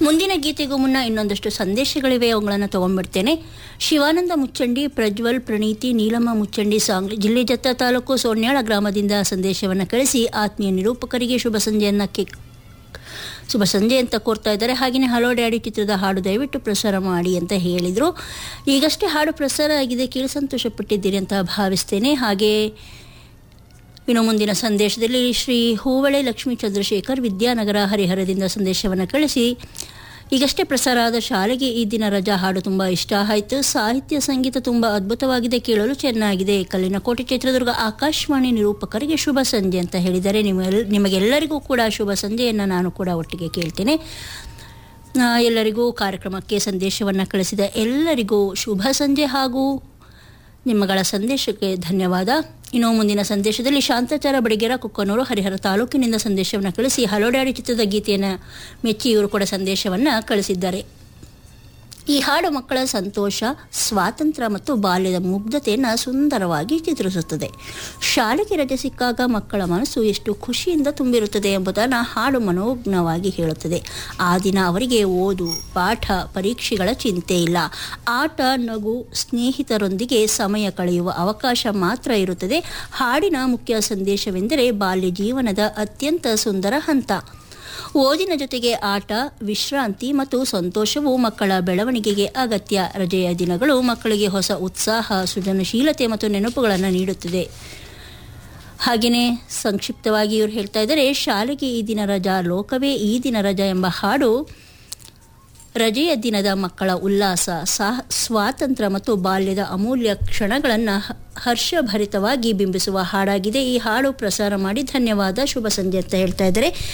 ಮುಂದಿನ ಗೀತೆಗೂ ಮುನ್ನ ಇನ್ನೊಂದಷ್ಟು ಸಂದೇಶಗಳಿವೆ ಅವುಗಳನ್ನು ತಗೊಂಡ್ಬಿಡ್ತೇನೆ ಶಿವಾನಂದ ಮುಚ್ಚಂಡಿ ಪ್ರಜ್ವಲ್ ಪ್ರಣೀತಿ ನೀಲಮ್ಮ ಮುಚ್ಚಂಡಿ ಸಾಂಗ್ಲಿ ಜಿಲ್ಲೆ ಜತ್ತ ತಾಲೂಕು ಸೋನ್ಯಾಳ ಗ್ರಾಮದಿಂದ ಸಂದೇಶವನ್ನು ಕಳಿಸಿ ಆತ್ಮೀಯ ನಿರೂಪಕರಿಗೆ ಶುಭ ಸಂಜೆಯನ್ನು ಕೆ ಶುಭ ಸಂಜೆ ಅಂತ ಕೋರ್ತಾ ಇದ್ದಾರೆ ಹಾಗೆಯೇ ಹಲೋ ಡ್ಯಾಡಿ ಚಿತ್ರದ ಹಾಡು ದಯವಿಟ್ಟು ಪ್ರಸಾರ ಮಾಡಿ ಅಂತ ಹೇಳಿದರು ಈಗಷ್ಟೇ ಹಾಡು ಪ್ರಸಾರ ಆಗಿದೆ ಕೇಳಿ ಸಂತೋಷಪಟ್ಟಿದ್ದೀರಿ ಅಂತ ಭಾವಿಸ್ತೇನೆ ಹಾಗೆ ಇನ್ನು ಮುಂದಿನ ಸಂದೇಶದಲ್ಲಿ ಶ್ರೀ ಹೂವಳೆ ಲಕ್ಷ್ಮೀ ಚಂದ್ರಶೇಖರ್ ವಿದ್ಯಾನಗರ ಹರಿಹರದಿಂದ ಸಂದೇಶವನ್ನು ಕಳಿಸಿ ಈಗಷ್ಟೇ ಪ್ರಸಾರ ಆದ ಶಾಲೆಗೆ ಈ ದಿನ ರಜಾ ಹಾಡು ತುಂಬ ಇಷ್ಟ ಆಯಿತು ಸಾಹಿತ್ಯ ಸಂಗೀತ ತುಂಬ ಅದ್ಭುತವಾಗಿದೆ ಕೇಳಲು ಚೆನ್ನಾಗಿದೆ ಕಲ್ಲಿನ ಕೋಟೆ ಚಿತ್ರದುರ್ಗ ಆಕಾಶವಾಣಿ ನಿರೂಪಕರಿಗೆ ಶುಭ ಸಂಜೆ ಅಂತ ಹೇಳಿದ್ದಾರೆ ನಿಮ್ಮೆಲ್ ನಿಮಗೆಲ್ಲರಿಗೂ ಕೂಡ ಶುಭ ಸಂಜೆಯನ್ನು ನಾನು ಕೂಡ ಒಟ್ಟಿಗೆ ಕೇಳ್ತೇನೆ ಆ, ಎಲ್ಲರಿಗೂ ಕಾರ್ಯಕ್ರಮಕ್ಕೆ ಸಂದೇಶವನ್ನು ಕಳಿಸಿದ ಎಲ್ಲರಿಗೂ ಶುಭ ಸಂಜೆ ಹಾಗೂ ನಿಮ್ಮಗಳ ಸಂದೇಶಕ್ಕೆ ಧನ್ಯವಾದ ಇನ್ನು ಮುಂದಿನ ಸಂದೇಶದಲ್ಲಿ ಶಾಂತಾಚಾರ ಬಡಿಗೆರ ಕುಕ್ಕನೂರು ಹರಿಹರ ತಾಲೂಕಿನಿಂದ ಸಂದೇಶವನ್ನು ಕಳಿಸಿ ಹಲೋ ಡ್ಯಾಡಿ ಚಿತ್ರದ ಗೀತೆಯನ್ನು ಮೆಚ್ಚಿ ಇವರು ಕೂಡ ಸಂದೇಶವನ್ನು ಕಳಿಸಿದ್ದಾರೆ ಈ ಹಾಡು ಮಕ್ಕಳ ಸಂತೋಷ ಸ್ವಾತಂತ್ರ್ಯ ಮತ್ತು ಬಾಲ್ಯದ ಮುಗ್ಧತೆಯನ್ನು ಸುಂದರವಾಗಿ ಚಿತ್ರಿಸುತ್ತದೆ ಶಾಲೆಗೆ ರಜೆ ಸಿಕ್ಕಾಗ ಮಕ್ಕಳ ಮನಸ್ಸು ಎಷ್ಟು ಖುಷಿಯಿಂದ ತುಂಬಿರುತ್ತದೆ ಎಂಬುದನ್ನು ಹಾಡು ಮನೋಜ್ಞವಾಗಿ ಹೇಳುತ್ತದೆ ಆ ದಿನ ಅವರಿಗೆ ಓದು ಪಾಠ ಪರೀಕ್ಷೆಗಳ ಚಿಂತೆ ಇಲ್ಲ ಆಟ ನಗು ಸ್ನೇಹಿತರೊಂದಿಗೆ ಸಮಯ ಕಳೆಯುವ ಅವಕಾಶ ಮಾತ್ರ ಇರುತ್ತದೆ ಹಾಡಿನ ಮುಖ್ಯ ಸಂದೇಶವೆಂದರೆ ಬಾಲ್ಯ ಜೀವನದ ಅತ್ಯಂತ ಸುಂದರ ಹಂತ ಓದಿನ ಜೊತೆಗೆ ಆಟ ವಿಶ್ರಾಂತಿ ಮತ್ತು ಸಂತೋಷವು ಮಕ್ಕಳ ಬೆಳವಣಿಗೆಗೆ ಅಗತ್ಯ ರಜೆಯ ದಿನಗಳು ಮಕ್ಕಳಿಗೆ ಹೊಸ ಉತ್ಸಾಹ ಸೃಜನಶೀಲತೆ ಮತ್ತು ನೆನಪುಗಳನ್ನು ನೀಡುತ್ತದೆ ಹಾಗೆಯೇ ಸಂಕ್ಷಿಪ್ತವಾಗಿ ಇವರು ಹೇಳ್ತಾ ಇದ್ದಾರೆ ಶಾಲೆಗೆ ಈ ದಿನ ರಜಾ ಲೋಕವೇ ಈ ದಿನ ರಜಾ ಎಂಬ ಹಾಡು ರಜೆಯ ದಿನದ ಮಕ್ಕಳ ಉಲ್ಲಾಸ ಸಾ ಸ್ವಾತಂತ್ರ್ಯ ಮತ್ತು ಬಾಲ್ಯದ ಅಮೂಲ್ಯ ಕ್ಷಣಗಳನ್ನು ಹ- ಹರ್ಷಭರಿತವಾಗಿ ಬಿಂಬಿಸುವ ಹಾಡಾಗಿದೆ ಈ ಹಾಡು ಪ್ರಸಾರ ಮಾಡಿ ಧನ್ಯವಾದ ಶುಭ ಸಂಜೆ ಅಂತ ಹೇಳ್ತಾ ಇದ್ದಾರೆ